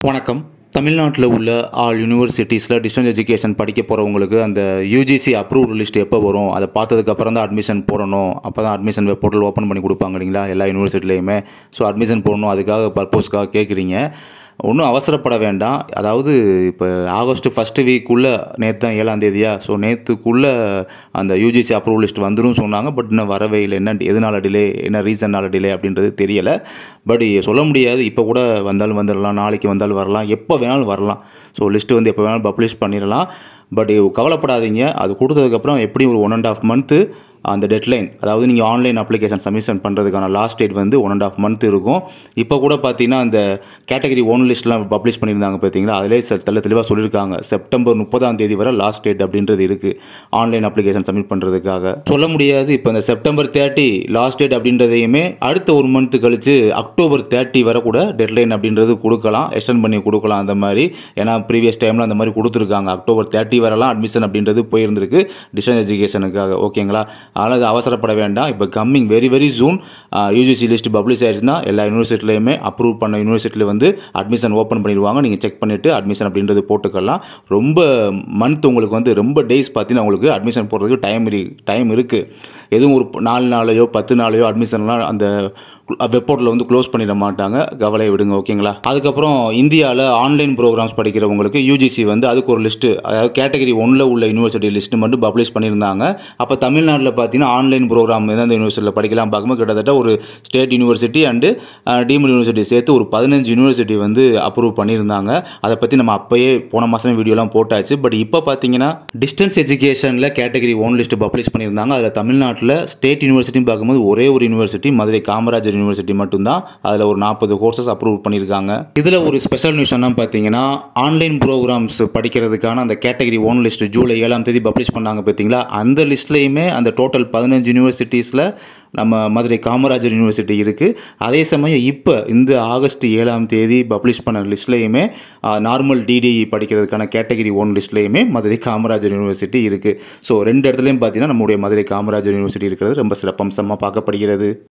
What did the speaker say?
வணக்கம் தமிழ்நாட்டில் உள்ள ஆல் யூனிவர்சிட்டிஸில் டிஸ்டன்ஸ் எஜுகேஷன் படிக்க போகிறவங்களுக்கு அந்த யூஜிசி அப்ரூவ்ட் லிஸ்ட் எப்போ வரும் அதை பார்த்ததுக்கப்புறம் தான் அட்மிஷன் போடணும் அப்போ தான் அட்மிஷன் வெப் போர்ட்டல் ஓப்பன் பண்ணி கொடுப்பாங்க இல்லைங்களா எல்லா யூனிவர்சிட்டிலையுமே ஸோ அட்மிஷன் போடணும் அதுக்காக பர்பஸ்க்காக கேட்குறீங்க ஒன்றும் அவசரப்பட வேண்டாம் அதாவது இப்போ ஆகஸ்ட் ஃபஸ்ட்டு வீக்குள்ளே நேற்று தான் ஏழாம் தேதியா ஸோ நேற்றுக்குள்ளே அந்த யூஜிசி அப்ரூவல் லிஸ்ட் வந்துடும் சொன்னாங்க பட் இன்னும் வரவே இல்லை என்ன எதனால டிலே என்ன ரீசன்னால டிலே அப்படின்றது தெரியலை பட் சொல்ல முடியாது இப்போ கூட வந்தாலும் வந்துடலாம் நாளைக்கு வந்தாலும் வரலாம் எப்போ வேணாலும் வரலாம் ஸோ லிஸ்ட்டு வந்து எப்போ வேணாலும் பப்ளிஷ் பண்ணிடலாம் பட் கவலைப்படாதீங்க அது கொடுத்ததுக்கப்புறம் எப்படியும் ஒரு ஒன் அண்ட் ஆஃப் மந்த்து அந்த டெட்லைன் அதாவது நீங்கள் ஆன்லைன் அப்ளிகேஷன் சப்மிஷன் பண்ணுறதுக்கான லாஸ்ட் டேட் வந்து ஒன் அண்ட் ஆஃப் மந்த் இருக்கும் இப்போ கூட பார்த்தீங்கன்னா அந்த கேட்டகரி ஒன் லிஸ்ட்லாம் பப்ளிஷ் பண்ணியிருந்தாங்க பார்த்தீங்களா அதிலே செ- தெள்ள தெளிவாக சொல்லியிருக்காங்க செப்டம்பர் முப்பதாம் தேதி வரை லாஸ்ட் டேட் அப்படின்றது இருக்குது ஆன்லைன் அப்ளிகேஷன் சப்மிட் பண்ணுறதுக்காக சொல்ல முடியாது இப்போ இந்த செப்டம்பர் தேர்ட்டி லாஸ்ட் டேட் அப்படின்றதையுமே அடுத்த ஒரு மந்த் கழிச்சு அக்டோபர் தேர்ட்டி வரை கூட டெட்லைன் அப்படின்றது கொடுக்கலாம் எக்ஸ்டெண்ட் பண்ணி கொடுக்கலாம் அந்த மாதிரி ஏன்னா ப்ரீவியஸ் டைமில் அந்த மாதிரி கொடுத்துருக்காங்க அக்டோபர் தேர்ட்டி வரலாம் அட்மிஷன் அப்படின்றது போயிருந்திருக்கு டிஸ்டன்ஸ் எஜுகேஷனுக்காக ஓகேங்களா அதனால் அது அவசரப்பட வேண்டாம் இப்போ coming very very June UGC list publish ஆயிடுச்சுன்னா எல்லா யூனிவர்சிட்டிலையுமே அப்ரூவ் பண்ண யூனிவர்சிட்டியில் வந்து அட்மிஷன் ஓப்பன் பண்ணிடுவாங்க நீங்கள் செக் பண்ணிவிட்டு அட்மிஷன் அப்படின்றது போட்டுக்கலாம் ரொம்ப மந்த் உங்களுக்கு வந்து ரொம்ப டேஸ் பார்த்தீங்கன்னா உங்களுக்கு அட்மிஷன் போடுறதுக்கு டைம் டைம் இருக்குது எதுவும் ஒரு நாலு நாளையோ பத்து நாளையோ அட்மிஷன்லாம் அந்த வெப் போர்ட்டில் வந்து க்ளோஸ் பண்ணிட மாட்டாங்க கவலை விடுங்க ஓகேங்களா அதுக்கப்புறம் இந்தியாவில் ஆன்லைன் ப்ரோக்ராம்ஸ் படிக்கிறவங்களுக்கு யூஜிசி வந்து அதுக்கு ஒரு லிஸ்ட்டு அதாவது கேட்டகரி ஒன்றில் உள்ள யூனிவர்சிட்டி லிஸ்ட்டு மட்டும் பப்ளிஷ் பண்ணியிருந்தாங்க அப்போ தமிழ்நாட்டில் பார்த்தீங்கன்னா ஆன்லைன் ப்ரோக்ராம் எந்தெந்த யூனிவர்சிட்டியில் படிக்கலாம் பார்க்கும்போது கிட்டத்தட்ட ஒரு state university and deemed university சேர்த்து ஒரு பதினஞ்சு யூனிவர்சிட்டி வந்து அப்ரூவ் பண்ணியிருந்தாங்க அதை பற்றி நம்ம அப்போயே போன மாதமே வீடியோலாம் போட்டாச்சு பட் இப்போ பார்த்தீங்கன்னா டிஸ்டன்ஸ் எஜுகேஷனில் கேட்டகரி ஒன் லிஸ்ட் பப்ளிஷ் பண்ணியிருந்தாங்க அதில் தமிழ்நாட்டில் ஸ்டேட் யூனிவர்சிட்டின்னு பார்க்கும்போது ஒரே ஒரு யூனிவர்சிட்டி மதுரை காமராஜர் யூனிவர்சிட்டி மட்டும்தான் அதில் ஒரு நாற்பது கோர்சஸ் அப்ரூவ் பண்ணியிருக்காங்க இதில் ஒரு ஸ்பெஷல் நியூஸ் என்ன பார்த்தீங்கன்னா ஆன்லைன் ப்ரோக்ராம்ஸ் படிக்கிறதுக்கான அந்த கேட்டகரி ஒன் லிஸ்ட் ஜூலை ஏழாம் தேதி பப்ளிஷ் பண்ணாங்க பார்த்தீங்களா அந்த லிஸ்ட்லேயுமே அந்த டோட்டல் பதினஞ்சு யூனிவர்சிட்டிஸில் நம்ம மதுரை காமராஜர் யூனிவர்சிட்டி இருக்குது அதே சமயம் இப்போ இந்த ஆகஸ்ட் ஏழாம் தேதி பப்ளிஷ் பண்ண லிஸ்ட்லேயுமே நார்மல் டிடிஇ படிக்கிறதுக்கான கேட்டகரி ஒன் லிஸ்ட்லேயுமே மதுரை காமராஜர் யூனிவர்சிட்டி இருக்குது ஸோ ரெண்டு இடத்துலையும் பார்த்தீங்கன்னா நம்முடைய மதுரை காமராஜர் யூனிவர்சிட்டி இருக்கிறது ரொம்ப சிறப்பம்சமாக பார்க்கப்படுகிறது